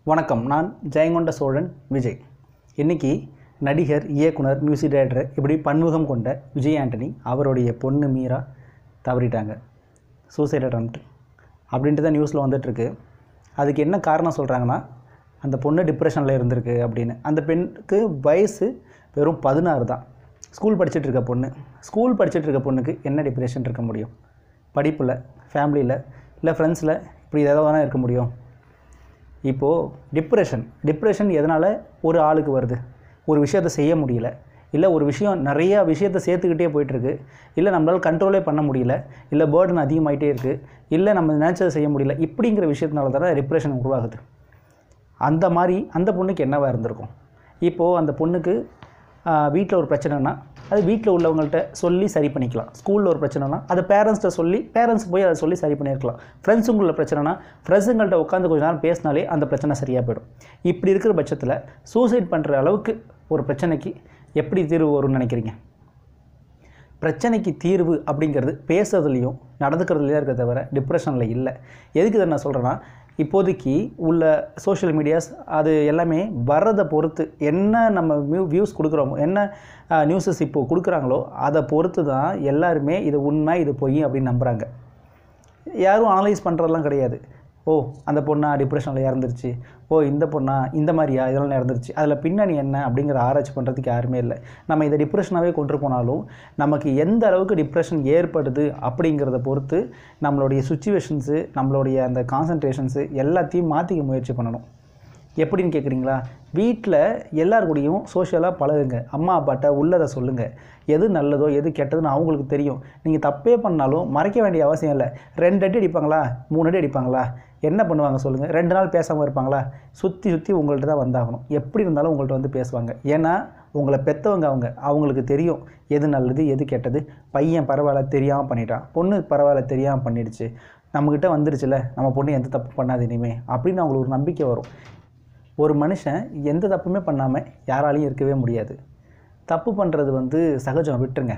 வணக்கம் நான் ஜெயங்கொண்ட சோழன் விஜய் இன்னைக்கு நடிகர் இயக்குனர் மியூசிக் டைரக்டர் இப்படி பன்முகம் கொண்ட விஜய் ஆண்டனி அவருடைய பொண்ணு மீரா தவறிட்டாங்க சூசைட் அட்டம்ப்ட் அப்படின்ட்டு தான் நியூஸில் வந்துட்டுருக்கு அதுக்கு என்ன காரணம் சொல்கிறாங்கன்னா அந்த பொண்ணு டிப்ரெஷனில் இருந்திருக்கு அப்படின்னு அந்த பெண்ணுக்கு வயசு வெறும் பதினாறு தான் ஸ்கூல் படிச்சுட்டு இருக்க பொண்ணு ஸ்கூல் படிச்சுட்டு இருக்க பொண்ணுக்கு என்ன டிப்ரெஷன் இருக்க முடியும் படிப்பில் ஃபேமிலியில் இல்லை ஃப்ரெண்ட்ஸில் இப்படி ஏதாவது வேணால் இருக்க முடியும் இப்போது டிப்ரெஷன் டிப்ரெஷன் எதனால் ஒரு ஆளுக்கு வருது ஒரு விஷயத்தை செய்ய முடியல இல்லை ஒரு விஷயம் நிறையா விஷயத்தை சேர்த்துக்கிட்டே போயிட்டுருக்கு இல்லை நம்மளால் கண்ட்ரோலே பண்ண முடியல இல்லை பேர்டன் அதிகமாயிட்டே இருக்குது இல்லை நம்ம நினச்சதை செய்ய முடியல இப்படிங்கிற விஷயத்தினால தான் டிப்ரெஷன் உருவாகுது அந்த மாதிரி அந்த பொண்ணுக்கு என்னவாக இருந்திருக்கும் இப்போது அந்த பொண்ணுக்கு வீட்டில் ஒரு பிரச்சனைனா அது வீட்டில் உள்ளவங்கள்ட்ட சொல்லி சரி பண்ணிக்கலாம் ஸ்கூலில் ஒரு பிரச்சனைனா அது பேரண்ட்ஸ்கிட்ட சொல்லி பேரண்ட்ஸ் போய் அதை சொல்லி சரி பண்ணியிருக்கலாம் ஃப்ரெண்ட்ஸுங்குள்ள பிரச்சனைனா ஃப்ரெண்ட்ஸுங்கள்ட்ட உட்காந்து கொஞ்ச நேரம் பேசினாலே அந்த பிரச்சனை சரியாக போயிடும் இப்படி இருக்கிற பட்சத்தில் சூசைட் பண்ணுற அளவுக்கு ஒரு பிரச்சனைக்கு எப்படி தீர்வு வரும்னு நினைக்கிறீங்க பிரச்சனைக்கு தீர்வு அப்படிங்கிறது பேசுறதுலையும் நடந்துக்கிறதுலையும் இருக்க தவிர டிப்ரெஷனில் இல்லை எதுக்கு இதை நான் சொல்கிறேன்னா இப்போதைக்கு உள்ள சோஷியல் மீடியாஸ் அது எல்லாமே வர்றதை பொறுத்து என்ன நம்ம வியூ வியூஸ் கொடுக்குறோமோ என்ன நியூஸஸ் இப்போது கொடுக்குறாங்களோ அதை பொறுத்து தான் எல்லாருமே இது உண்மை இது பொய் அப்படின்னு நம்புகிறாங்க யாரும் அனலைஸ் பண்ணுறதெல்லாம் கிடையாது ஓ அந்த பொண்ணா டிப்ரெஷனில் இறந்துருச்சு ஓ இந்த பொண்ணா இந்த மாதிரியா இதெல்லாம் இறந்துருச்சு அதில் பின்னணி என்ன அப்படிங்கிற ஆராய்ச்சி பண்ணுறதுக்கு யாருமே இல்லை நம்ம இதை டிப்ரெஷனாகவே கொண்டு போனாலும் நமக்கு எந்த அளவுக்கு டிப்ரெஷன் ஏற்படுது அப்படிங்கிறத பொறுத்து நம்மளுடைய சுச்சுவேஷன்ஸு நம்மளுடைய அந்த கான்சன்ட்ரேஷன்ஸு எல்லாத்தையும் மாற்றிக்க முயற்சி பண்ணணும் எப்படின்னு கேட்குறீங்களா வீட்டில் எல்லார் கூடயும் சோஷியலாக பழகுங்க அம்மா அப்பாட்ட உள்ளதை சொல்லுங்கள் எது நல்லதோ எது கெட்டதுன்னு அவங்களுக்கு தெரியும் நீங்கள் தப்பே பண்ணாலும் மறைக்க வேண்டிய அவசியம் இல்லை ரெண்டு அடி அடிப்பாங்களா மூணு அடி அடிப்பாங்களா என்ன பண்ணுவாங்க சொல்லுங்கள் ரெண்டு நாள் பேசாமல் இருப்பாங்களா சுற்றி சுற்றி உங்கள்கிட்ட தான் வந்தாகணும் எப்படி இருந்தாலும் உங்கள்கிட்ட வந்து பேசுவாங்க ஏன்னா உங்களை பெற்றவங்க அவங்க அவங்களுக்கு தெரியும் எது நல்லது எது கெட்டது பையன் பரவாயில்ல தெரியாமல் பண்ணிட்டான் பொண்ணு பரவாயில்ல தெரியாமல் பண்ணிடுச்சு நம்மக்கிட்ட வந்துருச்சுல நம்ம பொண்ணு எந்த தப்பு பண்ணாது இனிமே அப்படின்னு அவங்களுக்கு ஒரு நம்பிக்கை வரும் ஒரு மனுஷன் எந்த தப்புமே பண்ணாமல் யாராலையும் இருக்கவே முடியாது தப்பு பண்ணுறது வந்து சகஜம் விட்டுருங்க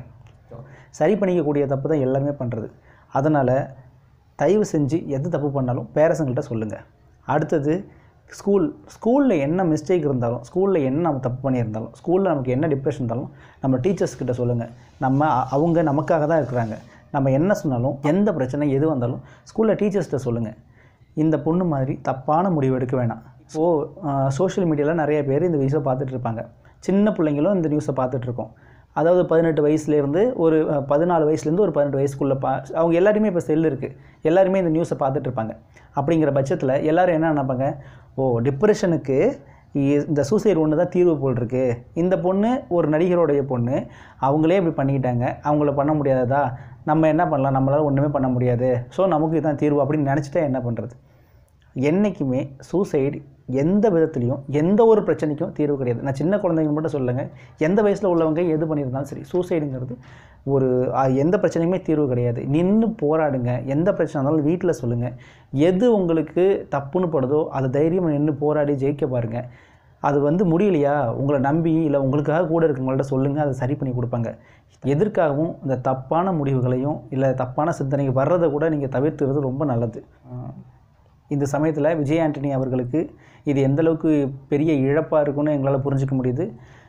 சரி பண்ணிக்கக்கூடிய தப்பு தான் எல்லாமே பண்ணுறது அதனால் தயவு செஞ்சு எந்த தப்பு பண்ணாலும் பேரண்ட்ஸுங்கள்ட்ட சொல்லுங்கள் அடுத்தது ஸ்கூல் ஸ்கூலில் என்ன மிஸ்டேக் இருந்தாலும் ஸ்கூலில் என்ன நம்ம தப்பு பண்ணியிருந்தாலும் ஸ்கூலில் நமக்கு என்ன டிப்ரெஷன் இருந்தாலும் நம்ம டீச்சர்ஸ் கிட்ட சொல்லுங்கள் நம்ம அ- அவங்க நமக்காக தான் இருக்கிறாங்க நம்ம என்ன சொன்னாலும் எந்த பிரச்சனை எது வந்தாலும் ஸ்கூலில் டீச்சர்ஸ்கிட்ட சொல்லுங்கள் இந்த பொண்ணு மாதிரி தப்பான முடிவு எடுக்க வேணாம் ஸோ சோஷியல் மீடியாவில் நிறைய பேர் இந்த நியூஸை பார்த்துட்டு இருப்பாங்க சின்ன பிள்ளைங்களும் இந்த நியூஸை பார்த்துட்டு இருக்கோம் அதாவது பதினெட்டு வயசுலேருந்து ஒரு அஹ், பதினாலு வயசுலேருந்து ஒரு பதினெட்டு வயசுக்குள்ளே பா அவங்க எல்லாருமே இப்போ செல் இருக்குது எல்லாருமே இந்த நியூஸை பார்த்துட்டு இருப்பாங்க அப்படிங்கிற பட்சத்தில் எல்லாரும் என்ன நினைப்பாங்க ஓ டிப்ரெஷனுக்கு இ- இந்த சூசைட் ஒன்று தான் தீர்வு போல் இருக்கு இந்த பொண்ணு ஒரு நடிகருடைய பொண்ணு அவங்களே இப்படி பண்ணிக்கிட்டாங்க அவங்கள பண்ண முடியாததா நம்ம என்ன பண்ணலாம் நம்மளால் ஒன்றுமே பண்ண முடியாது ஸோ நமக்கு இதுதான் தீர்வு அப்படின்னு நினச்சிட்டா என்ன பண்ணுறது என்றைக்குமே சூசைடு எந்த விதத்துலையும் எந்த ஒரு பிரச்சனைக்கும் தீர்வு கிடையாது நான் சின்ன குழந்தைங்க மட்டும் சொல்லுங்க எந்த வயசில் உள்ளவங்க எது பண்ணியிருந்தாலும் சரி சூசைடுங்கிறது ஒரு அ, எந்த பிரச்சனையுமே தீர்வு கிடையாது நின்று போராடுங்க எந்த பிரச்சனை இருந்தாலும் வீட்டில் சொல்லுங்கள் எது உங்களுக்கு தப்புன்னு படுதோ அதை தைரியமாக நின்று போராடி ஜெயிக்க பாருங்கள் அது வந்து முடியலையா உங்களை நம்பி இல்லை உங்களுக்காக கூட இருக்கவங்கள்ட்ட சொல்லுங்கள் அதை சரி பண்ணி கொடுப்பாங்க எதற்காகவும் இந்த தப்பான முடிவுகளையும் இல்லை தப்பான சிந்தனைக்கு வர்றதை கூட நீங்கள் தவிர்த்துறது ரொம்ப நல்லது ஆஹ் இந்த சமயத்தில் விஜய் ஆண்டனி அவர்களுக்கு இது எந்த அளவுக்கு பெரிய இழப்பாக இருக்குன்னு எங்களால் புரிஞ்சுக்க முடியுது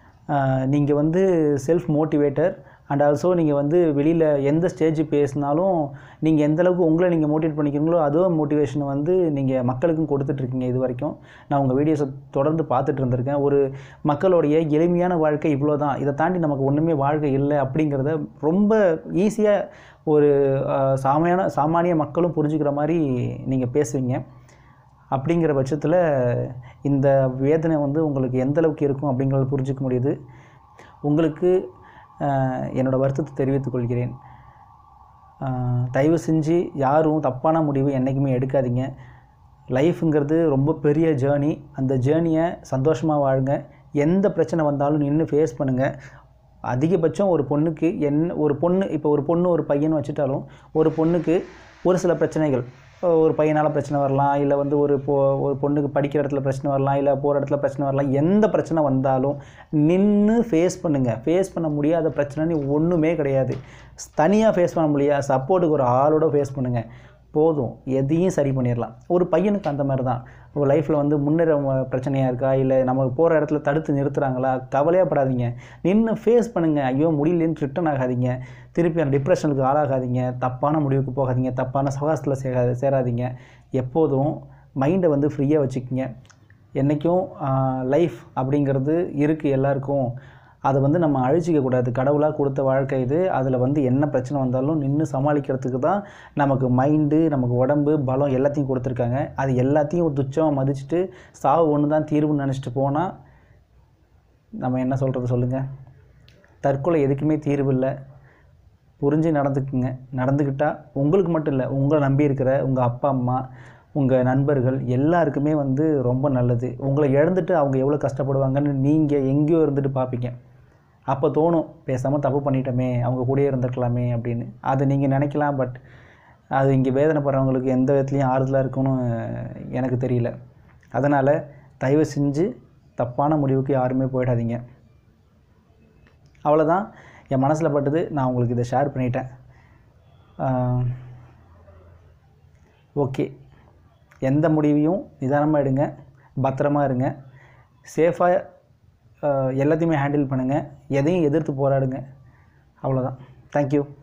நீங்கள் வந்து செல்ஃப் மோட்டிவேட்டர் அண்ட் ஆல்சோ நீங்கள் வந்து வெளியில் எந்த ஸ்டேஜ் பேசினாலும் நீங்கள் எந்த அளவுக்கு உங்களை நீங்கள் மோட்டிவேட் பண்ணிக்கிறீங்களோ அதுவும் மோட்டிவேஷன் வந்து நீங்கள் மக்களுக்கும் கொடுத்துட்ருக்கீங்க இது வரைக்கும் நான் உங்கள் வீடியோஸை தொடர்ந்து பார்த்துட்டு இருந்திருக்கேன் ஒரு மக்களுடைய எளிமையான வாழ்க்கை இவ்வளோ தான் இதை தாண்டி நமக்கு ஒன்றுமே வாழ்க்கை இல்லை அப்படிங்கிறத ரொம்ப ஈஸியாக ஒரு ஆஹ், சாமானியான சாமானிய மக்களும் புரிஞ்சுக்கிற மாதிரி நீங்கள் பேசுவீங்க அப்படிங்கிற பட்சத்தில் இந்த வேதனை வந்து உங்களுக்கு எந்த அளவுக்கு இருக்கும் அப்படிங்கிறத புரிஞ்சுக்க முடியுது உங்களுக்கு ஆஹ், என்னோட வருத்தத்தை தெரிவித்துக் கொள்கிறேன் ஆஹ், தயவு செஞ்சு யாரும் தப்பான முடிவு என்றைக்குமே எடுக்காதீங்க லைஃப்ங்கிறது ரொம்ப பெரிய ஜேர்னி அந்த ஜேர்னியை சந்தோஷமாக வாழுங்க எந்த பிரச்சனை வந்தாலும் நின்று ஃபேஸ் பண்ணுங்கள் அதிகபட்சம் ஒரு பொண்ணுக்கு என்ன ஒரு பொண்ணு இப்போ ஒரு பொண்ணு ஒரு பையன் வச்சுட்டாலும் ஒரு பொண்ணுக்கு ஒரு சில பிரச்சனைகள் ஒரு பையனால் பிரச்சனை வரலாம் இல்லை வந்து ஒரு பொ ஒரு பொண்ணுக்கு படிக்கிற இடத்துல பிரச்சனை வரலாம் இல்லை போகிற இடத்துல பிரச்சனை வரலாம் எந்த பிரச்சனை வந்தாலும் நின்று ஃபேஸ் பண்ணுங்கள் ஃபேஸ் பண்ண முடியாத பிரச்சனைன்னு ஒன்றுமே கிடையாது தனியாக ஃபேஸ் பண்ண முடியாது சப்போர்ட்டுக்கு ஒரு ஆளோட ஃபேஸ் பண்ணுங்கள் போதும் எதையும் சரி பண்ணிடலாம் ஒரு பையனுக்கு அந்த மாதிரி தான் ஒரு லைஃப்பில் வந்து முன்னேற பிரச்சனையாக இருக்கா இல்லை நம்ம போகிற இடத்துல தடுத்து நிறுத்துறாங்களா கவலையாப்படாதீங்க நின்று ஃபேஸ் பண்ணுங்கள் ஐயோ முடியலன்னு ரிட்டன் ஆகாதீங்க திருப்பி அந்த டிப்ரெஷனுக்கு ஆளாகாதீங்க தப்பான முடிவுக்கு போகாதீங்க தப்பான சகாசத்தில் சேரா சேராதீங்க எப்போதும் மைண்டை வந்து ஃப்ரீயாக வச்சுக்கோங்க என்றைக்கும் லைஃப் அப்படிங்கிறது இருக்குது எல்லாருக்கும் அதை வந்து நம்ம அழிச்சிக்க கூடாது கடவுளாக கொடுத்த வாழ்க்கை இது அதில் வந்து என்ன பிரச்சனை வந்தாலும் நின்று சமாளிக்கிறதுக்கு தான் நமக்கு மைண்டு நமக்கு உடம்பு பலம் எல்லாத்தையும் கொடுத்துருக்காங்க அது எல்லாத்தையும் துச்சமாக மதிச்சுட்டு சாவு ஒன்று தான் தீர்வுன்னு நினச்சிட்டு போனால் நம்ம என்ன சொல்கிறது சொல்லுங்கள் தற்கொலை எதுக்குமே தீர்வு இல்லை புரிஞ்சு நடந்துக்குங்க நடந்துக்கிட்டால் உங்களுக்கு மட்டும் இல்லை உங்களை நம்பி இருக்கிற உங்கள் அப்பா அம்மா உங்கள் நண்பர்கள் எல்லாருக்குமே வந்து ரொம்ப நல்லது உங்களை இழந்துட்டு அவங்க எவ்வளோ கஷ்டப்படுவாங்கன்னு நீங்கள் எங்கேயோ இருந்துட்டு பார்ப்பீங்க அப்போ தோணும் பேசாமல் தப்பு பண்ணிட்டோமே அவங்க கூடயே இருந்திருக்கலாமே அப்படின்னு அது நீங்கள் நினைக்கலாம் பட் அது இங்கே வேதனைப்படுறவங்களுக்கு எந்த விதத்துலையும் ஆறுதலாக இருக்கும்னு எனக்கு தெரியல அதனால் தயவு செஞ்சு தப்பான முடிவுக்கு யாருமே போயிடாதீங்க அவ்வளோதான் என் மனசில் பட்டது நான் உங்களுக்கு இதை ஷேர் பண்ணிட்டேன் ஓகே எந்த முடிவையும் நிதானமாக எடுங்க பத்திரமா இருங்க சேஃபாக எல்லாத்தையுமே ஹேண்டில் பண்ணுங்கள் எதையும் எதிர்த்து போராடுங்க அவ்வளோதான் தேங்க்யூ